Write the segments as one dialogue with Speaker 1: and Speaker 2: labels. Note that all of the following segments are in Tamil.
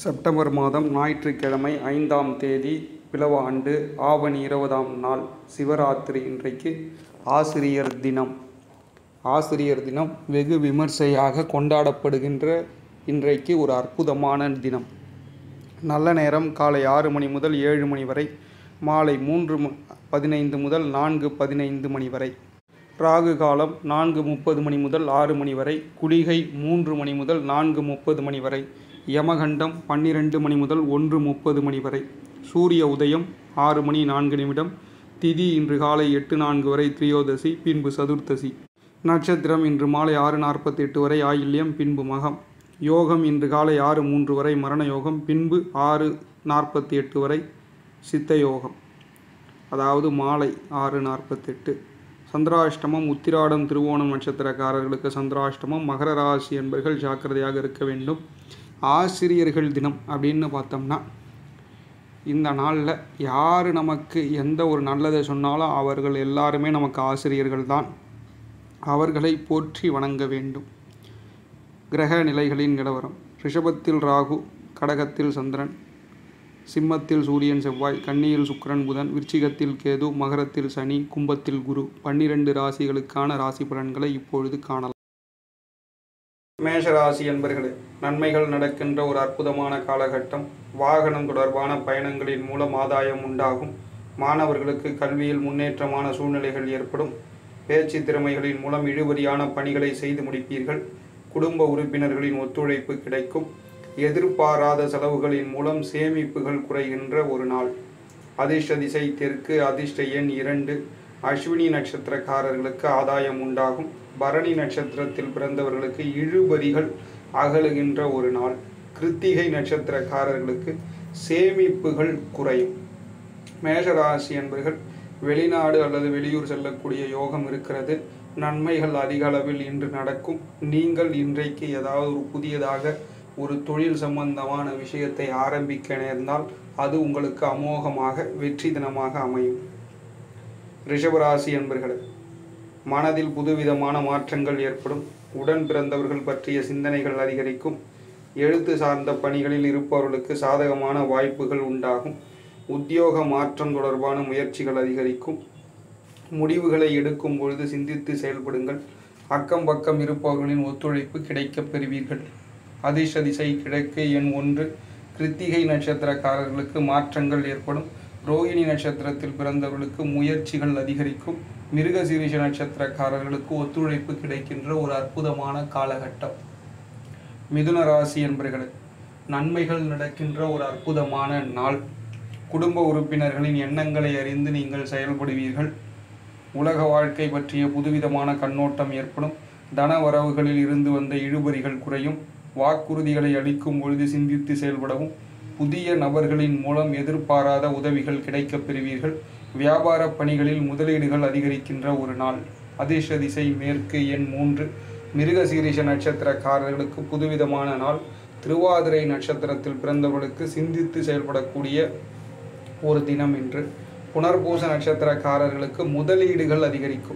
Speaker 1: செப்டம்பர் மாதம் ஞாயிற்றுக்கிழமை ஐந்தாம் தேதி பிலவ ஆண்டு ஆவணி இருபதாம் நாள் சிவராத்திரி இன்றைக்கு ஆசிரியர் தினம் ஆசிரியர் தினம் வெகு விமர்சையாக கொண்டாடப்படுகின்ற இன்றைக்கு ஒரு அற்புதமான தினம் நல்ல நேரம் காலை ஆறு மணி முதல் ஏழு மணி வரை மாலை மூன்று ம- பதினைந்து முதல் நான்கு பதினைந்து மணி வரை ராகு காலம் நான்கு முப்பது மணி முதல் ஆறு மணி வரை குளிகை மூன்று மணி முதல் நான்கு முப்பது மணி வரை யமகண்டம் பன்னிரெண்டு மணி முதல் ஒன்று முப்பது மணி வரை சூரிய உதயம் ஆறு மணி நான்கு நிமிடம் திதி இன்று காலை எட்டு நான்கு வரை திரியோதசி பின்பு சதுர்த்தசி நட்சத்திரம் இன்று மாலை ஆறு நாற்பத்தி எட்டு வரை ஆயில்யம் பின்பு மகம் யோகம் இன்று காலை ஆறு மூன்று வரை மரண யோகம் பின்பு ஆறு நாற்பத்தி எட்டு வரை சித்த யோகம் அதாவது மாலை ஆறு நாற்பத்தெட்டு சந்திராஷ்டமம் உத்திராடம் திருவோணம் நட்சத்திரக்காரர்களுக்கு சந்திராஷ்டமம் மகர ராசி என்பர்கள் ஜாக்கிரதையாக இருக்க வேண்டும் ஆசிரியர்கள் தினம் அப்படின்னு பார்த்தோம்னா இந்த நாளில் யார் நமக்கு எந்த ஒரு நல்லதை சொன்னாலும் அவர்கள் எல்லாருமே நமக்கு ஆசிரியர்கள் தான் அவர்களை போற்றி வணங்க வேண்டும் கிரக நிலைகளின் நிலவரம் ரிஷபத்தில் ராகு கடகத்தில் சந்திரன் சிம்மத்தில் சூரியன் செவ்வாய் கன்னியில் சுக்கிரன் புதன் விருச்சிகத்தில் கேது மகரத்தில் சனி கும்பத்தில் குரு பன்னிரண்டு ராசிகளுக்கான ராசி பலன்களை இப்பொழுது காணலாம் மேஷ ராசி என்பர்களே நன்மைகள் நடக்கின்ற ஒரு அற்புதமான காலகட்டம் வாகனம் தொடர்பான பயணங்களின் மூலம் ஆதாயம் உண்டாகும் மாணவர்களுக்கு கல்வியில் முன்னேற்றமான சூழ்நிலைகள் ஏற்படும் பேச்சு திறமைகளின் மூலம் இழுபறியான பணிகளை செய்து முடிப்பீர்கள் குடும்ப உறுப்பினர்களின் ஒத்துழைப்பு கிடைக்கும் எதிர்பாராத செலவுகளின் மூலம் சேமிப்புகள் குறைகின்ற ஒரு நாள் அதிர்ஷ்ட திசை தெற்கு அதிர்ஷ்ட எண் இரண்டு அஸ்வினி நட்சத்திரக்காரர்களுக்கு ஆதாயம் உண்டாகும் பரணி நட்சத்திரத்தில் பிறந்தவர்களுக்கு இழுபறிகள் அகலுகின்ற ஒரு நாள் கிருத்திகை நட்சத்திரக்காரர்களுக்கு சேமிப்புகள் குறையும் மேஷராசி என்பர்கள் வெளிநாடு அல்லது வெளியூர் செல்லக்கூடிய யோகம் இருக்கிறது நன்மைகள் அதிக அளவில் இன்று நடக்கும் நீங்கள் இன்றைக்கு ஏதாவது ஒரு புதியதாக ஒரு தொழில் சம்பந்தமான விஷயத்தை ஆரம்பிக்க நேர்ந்தால் அது உங்களுக்கு அமோகமாக வெற்றி தினமாக அமையும் ரிஷபராசி என்பர்களே மனதில் புதுவிதமான மாற்றங்கள் ஏற்படும் உடன் பிறந்தவர்கள் பற்றிய சிந்தனைகள் அதிகரிக்கும் எழுத்து சார்ந்த பணிகளில் இருப்பவர்களுக்கு சாதகமான வாய்ப்புகள் உண்டாகும் உத்தியோக மாற்றம் தொடர்பான முயற்சிகள் அதிகரிக்கும் முடிவுகளை எடுக்கும் பொழுது சிந்தித்து செயல்படுங்கள் அக்கம் பக்கம் இருப்பவர்களின் ஒத்துழைப்பு கிடைக்கப் பெறுவீர்கள் அதிர்ஷ்ட திசை கிழக்கு எண் ஒன்று கிருத்திகை நட்சத்திரக்காரர்களுக்கு மாற்றங்கள் ஏற்படும் ரோகிணி நட்சத்திரத்தில் பிறந்தவர்களுக்கு முயற்சிகள் அதிகரிக்கும் மிருகசீரிஷ நட்சத்திரக்காரர்களுக்கு ஒத்துழைப்பு கிடைக்கின்ற ஒரு அற்புதமான காலகட்டம் மிதுன ராசி என்பர்களே நன்மைகள் நடக்கின்ற ஒரு அற்புதமான நாள் குடும்ப உறுப்பினர்களின் எண்ணங்களை அறிந்து நீங்கள் செயல்படுவீர்கள் உலக வாழ்க்கை பற்றிய புதுவிதமான கண்ணோட்டம் ஏற்படும் தன வரவுகளில் இருந்து வந்த இழுபறிகள் குறையும் வாக்குறுதிகளை அளிக்கும் பொழுது சிந்தித்து செயல்படவும் புதிய நபர்களின் மூலம் எதிர்பாராத உதவிகள் கிடைக்கப் பெறுவீர்கள் வியாபார பணிகளில் முதலீடுகள் அதிகரிக்கின்ற ஒரு நாள் அதிர்ஷ்ட திசை மேற்கு எண் மூன்று மிருகசீரிஷ நட்சத்திரக்காரர்களுக்கு புதுவிதமான நாள் திருவாதிரை நட்சத்திரத்தில் பிறந்தவர்களுக்கு சிந்தித்து செயல்படக்கூடிய ஒரு தினம் இன்று புனர்பூச நட்சத்திரக்காரர்களுக்கு முதலீடுகள் அதிகரிக்கும்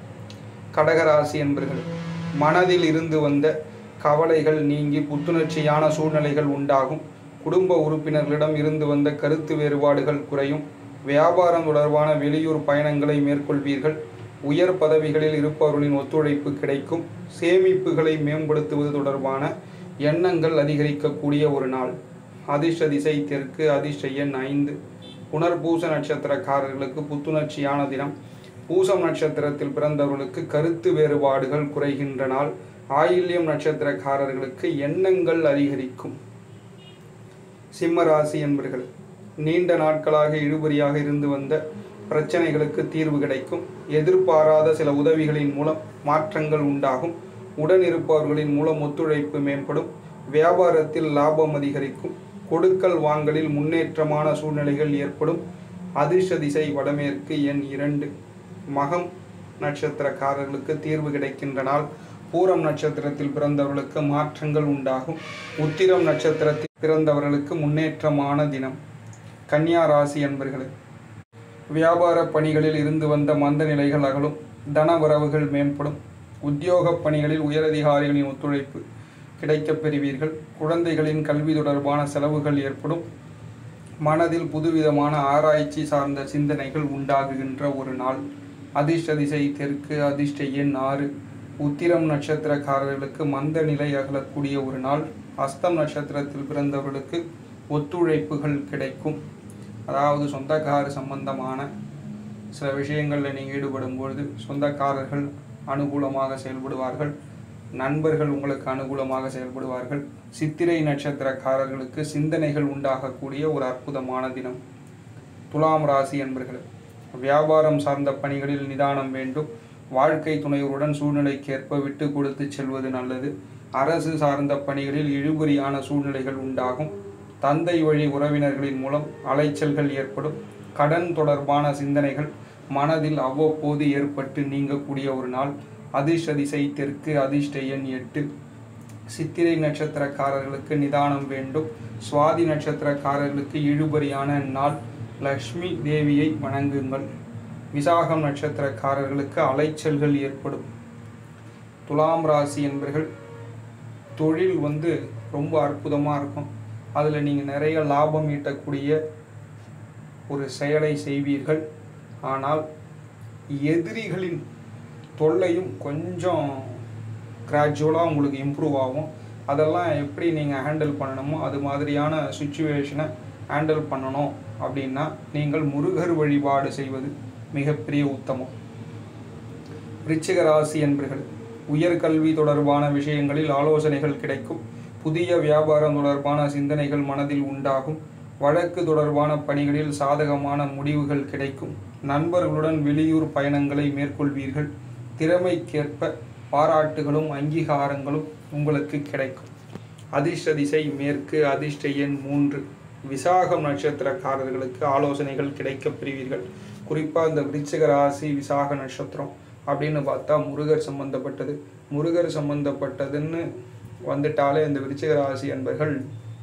Speaker 1: கடகராசி என்பர்கள் மனதில் இருந்து வந்த கவலைகள் நீங்கி புத்துணர்ச்சியான சூழ்நிலைகள் உண்டாகும் குடும்ப உறுப்பினர்களிடம் இருந்து வந்த கருத்து வேறுபாடுகள் குறையும் வியாபாரம் தொடர்பான வெளியூர் பயணங்களை மேற்கொள்வீர்கள் உயர் பதவிகளில் இருப்பவர்களின் ஒத்துழைப்பு கிடைக்கும் சேமிப்புகளை மேம்படுத்துவது தொடர்பான எண்ணங்கள் அதிகரிக்கக்கூடிய ஒரு நாள் அதிர்ஷ்ட திசை தெற்கு அதிர்ஷ்ட எண் ஐந்து புனர்பூச நட்சத்திரக்காரர்களுக்கு புத்துணர்ச்சியான தினம் பூசம் நட்சத்திரத்தில் பிறந்தவர்களுக்கு கருத்து வேறுபாடுகள் குறைகின்ற நாள் ஆயில்யம் நட்சத்திரக்காரர்களுக்கு எண்ணங்கள் அதிகரிக்கும் சிம்ம ராசி என்பர்கள் நீண்ட நாட்களாக இழுபறியாக இருந்து வந்த பிரச்சனைகளுக்கு தீர்வு கிடைக்கும் எதிர்பாராத சில உதவிகளின் மூலம் மாற்றங்கள் உண்டாகும் உடன் இருப்பவர்களின் மூலம் ஒத்துழைப்பு மேம்படும் வியாபாரத்தில் லாபம் அதிகரிக்கும் கொடுக்கல் வாங்கலில் முன்னேற்றமான சூழ்நிலைகள் ஏற்படும் அதிர்ஷ்ட திசை வடமேற்கு எண் இரண்டு மகம் நட்சத்திரக்காரர்களுக்கு தீர்வு கிடைக்கின்ற நாள் பூரம் நட்சத்திரத்தில் பிறந்தவர்களுக்கு மாற்றங்கள் உண்டாகும் உத்திரம் நட்சத்திரத்தில் பிறந்தவர்களுக்கு முன்னேற்றமான தினம் கன்னியா ராசி என்பர்களே வியாபார பணிகளில் இருந்து வந்த மந்த நிலைகள் அகலும் தன வரவுகள் மேம்படும் உத்தியோக பணிகளில் உயரதிகாரிகளின் ஒத்துழைப்பு கிடைக்கப் பெறுவீர்கள் குழந்தைகளின் கல்வி தொடர்பான செலவுகள் ஏற்படும் மனதில் புதுவிதமான ஆராய்ச்சி சார்ந்த சிந்தனைகள் உண்டாகுகின்ற ஒரு நாள் அதிர்ஷ்ட திசை தெற்கு அதிர்ஷ்ட எண் ஆறு உத்திரம் நட்சத்திரக்காரர்களுக்கு மந்த நிலை அகலக்கூடிய ஒரு நாள் அஸ்தம் நட்சத்திரத்தில் பிறந்தவர்களுக்கு ஒத்துழைப்புகள் கிடைக்கும் அதாவது சொந்தக்கார சம்பந்தமான சில விஷயங்களில் நீங்கள் ஈடுபடும் பொழுது சொந்தக்காரர்கள் அனுகூலமாக செயல்படுவார்கள் நண்பர்கள் உங்களுக்கு அனுகூலமாக செயல்படுவார்கள் சித்திரை நட்சத்திரக்காரர்களுக்கு சிந்தனைகள் உண்டாகக்கூடிய ஒரு அற்புதமான தினம் துலாம் ராசி என்பர்கள் வியாபாரம் சார்ந்த பணிகளில் நிதானம் வேண்டும் வாழ்க்கை துணைவருடன் சூழ்நிலைக்கேற்ப விட்டு கொடுத்து செல்வது நல்லது அரசு சார்ந்த பணிகளில் இழுபறியான சூழ்நிலைகள் உண்டாகும் தந்தை வழி உறவினர்களின் மூலம் அலைச்சல்கள் ஏற்படும் கடன் தொடர்பான சிந்தனைகள் மனதில் அவ்வப்போது ஏற்பட்டு நீங்கக்கூடிய ஒரு நாள் அதிர்ஷ்ட திசை தெற்கு அதிர்ஷ்ட எண் எட்டு சித்திரை நட்சத்திரக்காரர்களுக்கு நிதானம் வேண்டும் சுவாதி நட்சத்திரக்காரர்களுக்கு இழுபறியான நாள் லக்ஷ்மி தேவியை வணங்குங்கள் விசாகம் நட்சத்திரக்காரர்களுக்கு அலைச்சல்கள் ஏற்படும் துலாம் ராசி என்பர்கள் தொழில் வந்து ரொம்ப அற்புதமாக இருக்கும் அதில் நீங்கள் நிறைய லாபம் ஈட்டக்கூடிய ஒரு செயலை செய்வீர்கள் ஆனால் எதிரிகளின் தொல்லையும் கொஞ்சம் கிராஜுவலாக உங்களுக்கு இம்ப்ரூவ் ஆகும் அதெல்லாம் எப்படி நீங்கள் ஹேண்டில் பண்ணணுமோ அது மாதிரியான சுச்சுவேஷனை ஹேண்டில் பண்ணணும் அப்படின்னா நீங்கள் முருகர் வழிபாடு செய்வது மிகப்பெரிய உத்தமம் விருச்சிக ராசி என்பர்கள் உயர்கல்வி தொடர்பான விஷயங்களில் ஆலோசனைகள் கிடைக்கும் புதிய வியாபாரம் தொடர்பான சிந்தனைகள் மனதில் உண்டாகும் வழக்கு தொடர்பான பணிகளில் சாதகமான முடிவுகள் கிடைக்கும் நண்பர்களுடன் வெளியூர் பயணங்களை மேற்கொள்வீர்கள் திறமைக்கேற்ப பாராட்டுகளும் அங்கீகாரங்களும் உங்களுக்கு கிடைக்கும் அதிர்ஷ்ட திசை மேற்கு அதிர்ஷ்ட எண் மூன்று விசாகம் நட்சத்திரக்காரர்களுக்கு ஆலோசனைகள் கிடைக்கப் பெறுவீர்கள் குறிப்பாக இந்த விருச்சிக ராசி விசாக நட்சத்திரம் அப்படின்னு பார்த்தா முருகர் சம்பந்தப்பட்டது முருகர் சம்பந்தப்பட்டதுன்னு வந்துட்டாலே இந்த விருச்சிக ராசி என்பர்கள்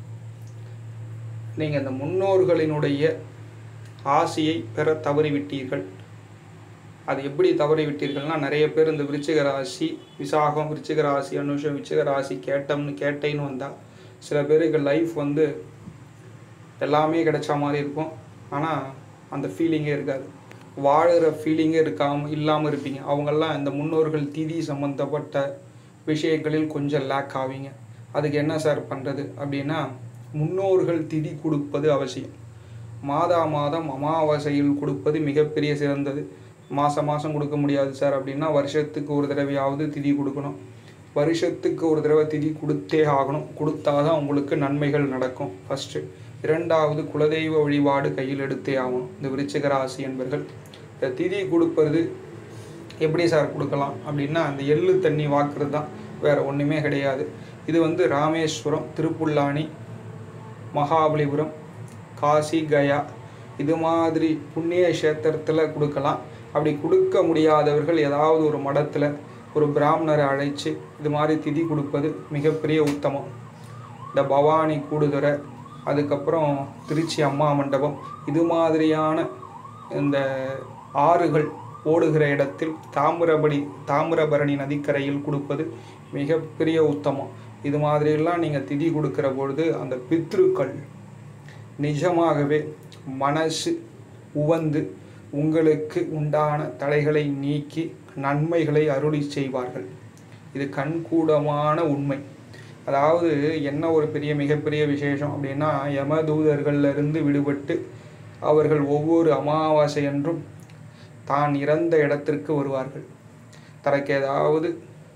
Speaker 1: நீங்கள் இந்த முன்னோர்களினுடைய ஆசையை பெற தவறிவிட்டீர்கள் அது எப்படி தவறி விட்டீர்கள்னா நிறைய பேர் இந்த விருச்சிக ராசி விசாகம் விருச்சிக ராசி அனுஷம் விருச்சிக ராசி கேட்டம்னு கேட்டேன்னு வந்தால் சில பேருக்கு லைஃப் வந்து எல்லாமே கிடைச்ச மாதிரி இருக்கும் ஆனால் அந்த ஃபீலிங்கே இருக்காது வாழுகிற ஃபீலிங்கே இருக்காம இல்லாமல் இருப்பீங்க அவங்கெல்லாம் இந்த முன்னோர்கள் திதி சம்மந்தப்பட்ட விஷயங்களில் கொஞ்சம் லேக் ஆவீங்க அதுக்கு என்ன சார் பண்ணுறது அப்படின்னா முன்னோர்கள் திதி கொடுப்பது அவசியம் மாதா மாதம் அமாவாசையில் கொடுப்பது மிகப்பெரிய சிறந்தது மாதம் மாதம் கொடுக்க முடியாது சார் அப்படின்னா வருஷத்துக்கு ஒரு தடவையாவது திதி கொடுக்கணும் வருஷத்துக்கு ஒரு தடவை திதி கொடுத்தே ஆகணும் கொடுத்தாதான் உங்களுக்கு நன்மைகள் நடக்கும் ஃபஸ்ட்டு இரண்டாவது குலதெய்வ வழிபாடு கையில் எடுத்தே ஆகணும் இந்த விருச்சிக ராசி என்பர்கள் இந்த திதி கொடுப்பது எப்படி சார் கொடுக்கலாம் அப்படின்னா அந்த எள்ளு தண்ணி வாக்குறது தான் வேறு ஒன்றுமே கிடையாது இது வந்து ராமேஸ்வரம் திருப்புல்லானி மகாபலிபுரம் காசி கயா இது மாதிரி புண்ணிய கஷேத்திரத்தில் கொடுக்கலாம் அப்படி கொடுக்க முடியாதவர்கள் ஏதாவது ஒரு மடத்தில் ஒரு பிராமணரை அழைச்சி இது மாதிரி திதி கொடுப்பது மிகப்பெரிய உத்தமம் இந்த பவானி கூடுதுறை அதுக்கப்புறம் திருச்சி அம்மா மண்டபம் இது மாதிரியான இந்த ஆறுகள் ஓடுகிற இடத்தில் தாமிரபடி தாமிரபரணி நதிக்கரையில் கொடுப்பது மிகப்பெரிய உத்தமம் இது மாதிரியெல்லாம் நீங்கள் திதி கொடுக்கிற பொழுது அந்த பித்ருக்கள் நிஜமாகவே மனசு உவந்து உங்களுக்கு உண்டான தடைகளை நீக்கி நன்மைகளை அருளி செய்வார்கள் இது கண்கூடமான உண்மை அதாவது என்ன ஒரு பெரிய மிகப்பெரிய விசேஷம் அப்படின்னா யமதூதர்கள்ல இருந்து விடுபட்டு அவர்கள் ஒவ்வொரு அமாவாசை என்றும் தான் இறந்த இடத்திற்கு வருவார்கள் தனக்கு ஏதாவது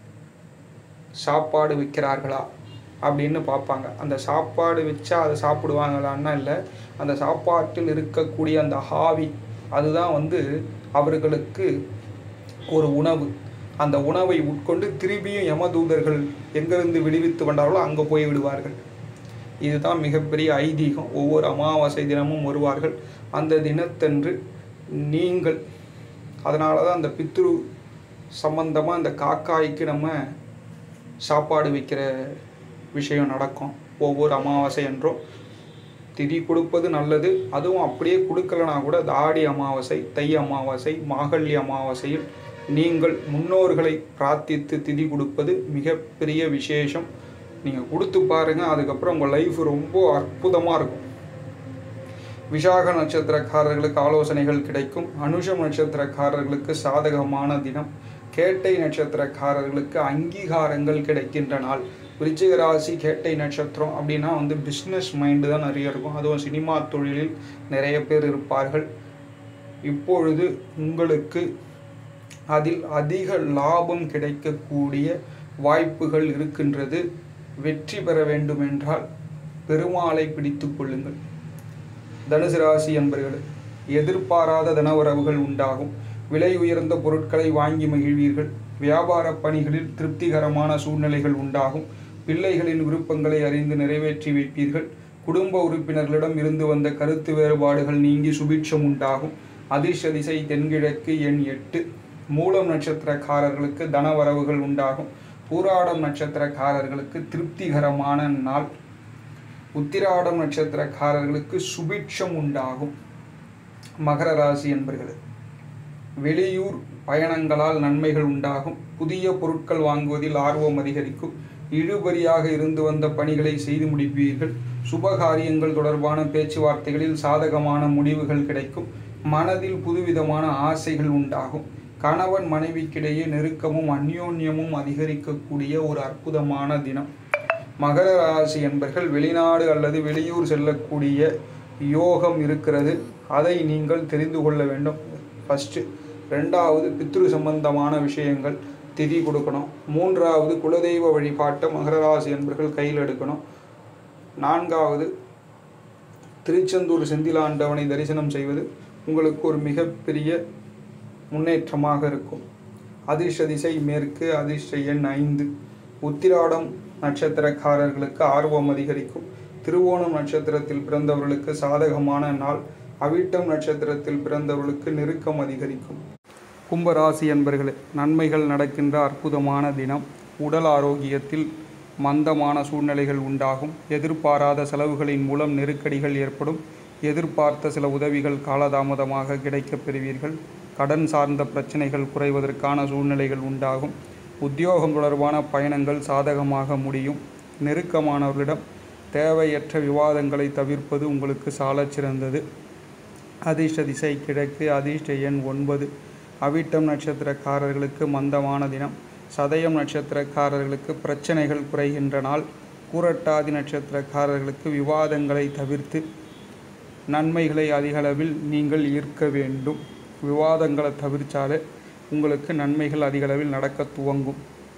Speaker 1: சாப்பாடு விற்கிறார்களா அப்படின்னு பார்ப்பாங்க அந்த சாப்பாடு வச்சா அதை சாப்பிடுவாங்களான்னா இல்லை அந்த சாப்பாட்டில் இருக்கக்கூடிய அந்த ஹாவி அதுதான் வந்து அவர்களுக்கு ஒரு உணவு அந்த உணவை உட்கொண்டு திரும்பியும் யமதூதர்கள் எங்கிருந்து விடுவித்து வந்தார்களோ அங்கே போய் விடுவார்கள் இதுதான் மிகப்பெரிய ஐதீகம் ஒவ்வொரு அமாவாசை தினமும் வருவார்கள் அந்த தினத்தன்று நீங்கள் அதனால தான் அந்த பித்ரு சம்பந்தமாக அந்த காக்காய்க்கு நம்ம சாப்பாடு வைக்கிற விஷயம் நடக்கும் ஒவ்வொரு அமாவாசை என்றும் திதி கொடுப்பது நல்லது அதுவும் அப்படியே கொடுக்கலனா கூட தாடி அமாவாசை தை அமாவாசை மாகல்ய அமாவாசையில் நீங்கள் முன்னோர்களை பிரார்த்தித்து திதி கொடுப்பது மிகப்பெரிய விசேஷம் நீங்கள் கொடுத்து பாருங்கள் அதுக்கப்புறம் உங்கள் லைஃப் ரொம்ப அற்புதமாக இருக்கும் விசாக நட்சத்திரக்காரர்களுக்கு ஆலோசனைகள் கிடைக்கும் அனுஷம் நட்சத்திரக்காரர்களுக்கு சாதகமான தினம் கேட்டை நட்சத்திரக்காரர்களுக்கு அங்கீகாரங்கள் கிடைக்கின்ற நாள் விருச்சிக ராசி கேட்டை நட்சத்திரம் அப்படின்னா வந்து பிஸ்னஸ் மைண்டு தான் நிறைய இருக்கும் அதுவும் சினிமா தொழிலில் நிறைய பேர் இருப்பார்கள் இப்பொழுது உங்களுக்கு அதில் அதிக லாபம் கிடைக்கக்கூடிய வாய்ப்புகள் இருக்கின்றது வெற்றி பெற வேண்டுமென்றால் பெருமாளை பிடித்து கொள்ளுங்கள் தனுசு ராசி என்பர்களே எதிர்பாராத தனவரவுகள் உண்டாகும் விலை உயர்ந்த பொருட்களை வாங்கி மகிழ்வீர்கள் வியாபார பணிகளில் திருப்திகரமான சூழ்நிலைகள் உண்டாகும் பிள்ளைகளின் விருப்பங்களை அறிந்து நிறைவேற்றி வைப்பீர்கள் குடும்ப உறுப்பினர்களிடம் இருந்து வந்த கருத்து வேறுபாடுகள் நீங்கி சுபிட்சம் உண்டாகும் அதிர்ஷ்ட திசை தென்கிழக்கு எண் எட்டு மூலம் நட்சத்திரக்காரர்களுக்கு தனவரவுகள் உண்டாகும் பூராடம் நட்சத்திரக்காரர்களுக்கு திருப்திகரமான நாள் உத்திராடம் நட்சத்திரக்காரர்களுக்கு சுபிட்சம் உண்டாகும் மகர ராசி என்பர்களே வெளியூர் பயணங்களால் நன்மைகள் உண்டாகும் புதிய பொருட்கள் வாங்குவதில் ஆர்வம் அதிகரிக்கும் இழுபறியாக இருந்து வந்த பணிகளை செய்து முடிப்பீர்கள் சுபகாரியங்கள் தொடர்பான பேச்சுவார்த்தைகளில் சாதகமான முடிவுகள் கிடைக்கும் மனதில் புதுவிதமான ஆசைகள் உண்டாகும் கணவன் மனைவிக்கிடையே நெருக்கமும் அந்யோன்யமும் அதிகரிக்கக்கூடிய ஒரு அற்புதமான தினம் மகர ராசி என்பர்கள் வெளிநாடு அல்லது வெளியூர் செல்லக்கூடிய யோகம் இருக்கிறது அதை நீங்கள் தெரிந்து கொள்ள வேண்டும் ஃபஸ்ட்டு ரெண்டாவது பித்ரு சம்பந்தமான விஷயங்கள் திதி கொடுக்கணும் மூன்றாவது குலதெய்வ வழிபாட்டை மகர ராசி என்பர்கள் கையில் எடுக்கணும் நான்காவது திருச்செந்தூர் செந்திலாண்டவனை தரிசனம் செய்வது உங்களுக்கு ஒரு மிகப்பெரிய முன்னேற்றமாக இருக்கும் அதிர்ஷ்ட திசை மேற்கு அதிர்ஷ்ட எண் ஐந்து உத்திராடம் நட்சத்திரக்காரர்களுக்கு ஆர்வம் அதிகரிக்கும் திருவோணம் நட்சத்திரத்தில் பிறந்தவர்களுக்கு சாதகமான நாள் அவிட்டம் நட்சத்திரத்தில் பிறந்தவர்களுக்கு நெருக்கம் அதிகரிக்கும் கும்பராசி என்பர்களே நன்மைகள் நடக்கின்ற அற்புதமான தினம் உடல் ஆரோக்கியத்தில் மந்தமான சூழ்நிலைகள் உண்டாகும் எதிர்பாராத செலவுகளின் மூலம் நெருக்கடிகள் ஏற்படும் எதிர்பார்த்த சில உதவிகள் காலதாமதமாக கிடைக்கப் பெறுவீர்கள் கடன் சார்ந்த பிரச்சனைகள் குறைவதற்கான சூழ்நிலைகள் உண்டாகும் உத்தியோகம் தொடர்பான பயணங்கள் சாதகமாக முடியும் நெருக்கமானவர்களிடம் தேவையற்ற விவாதங்களை தவிர்ப்பது உங்களுக்கு சாலச் சிறந்தது அதிர்ஷ்ட திசை கிழக்கு அதிர்ஷ்ட எண் ஒன்பது அவிட்டம் நட்சத்திரக்காரர்களுக்கு மந்தமான தினம் சதயம் நட்சத்திரக்காரர்களுக்கு பிரச்சனைகள் குறைகின்ற நாள் பூரட்டாதி நட்சத்திரக்காரர்களுக்கு விவாதங்களை தவிர்த்து நன்மைகளை அதிகளவில் நீங்கள் ஈர்க்க வேண்டும் விவாதங்களை தவிர்த்தாலே உங்களுக்கு நன்மைகள் அதிகளவில் நடக்க துவங்கும்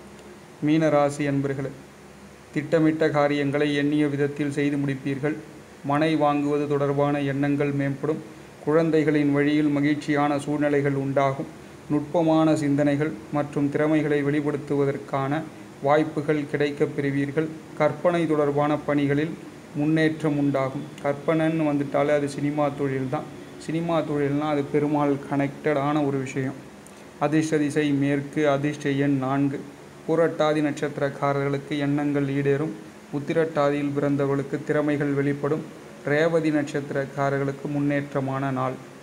Speaker 1: மீன ராசி என்பர்களே திட்டமிட்ட காரியங்களை எண்ணிய விதத்தில் செய்து முடிப்பீர்கள் மனை வாங்குவது தொடர்பான எண்ணங்கள் மேம்படும் குழந்தைகளின் வழியில் மகிழ்ச்சியான சூழ்நிலைகள் உண்டாகும் நுட்பமான சிந்தனைகள் மற்றும் திறமைகளை வெளிப்படுத்துவதற்கான வாய்ப்புகள் கிடைக்கப் பெறுவீர்கள் கற்பனை தொடர்பான பணிகளில் முன்னேற்றம் உண்டாகும் கற்பனைன்னு வந்துட்டாலே அது சினிமா தொழில் தான் சினிமா தொழில்னால் அது பெருமாள் கனெக்டடான ஒரு விஷயம் அதிர்ஷ்ட திசை மேற்கு அதிர்ஷ்ட எண் நான்கு பூரட்டாதி நட்சத்திரக்காரர்களுக்கு எண்ணங்கள் ஈடேறும் உத்திரட்டாதியில் பிறந்தவர்களுக்கு திறமைகள் வெளிப்படும் ரேவதி நட்சத்திரக்காரர்களுக்கு முன்னேற்றமான நாள்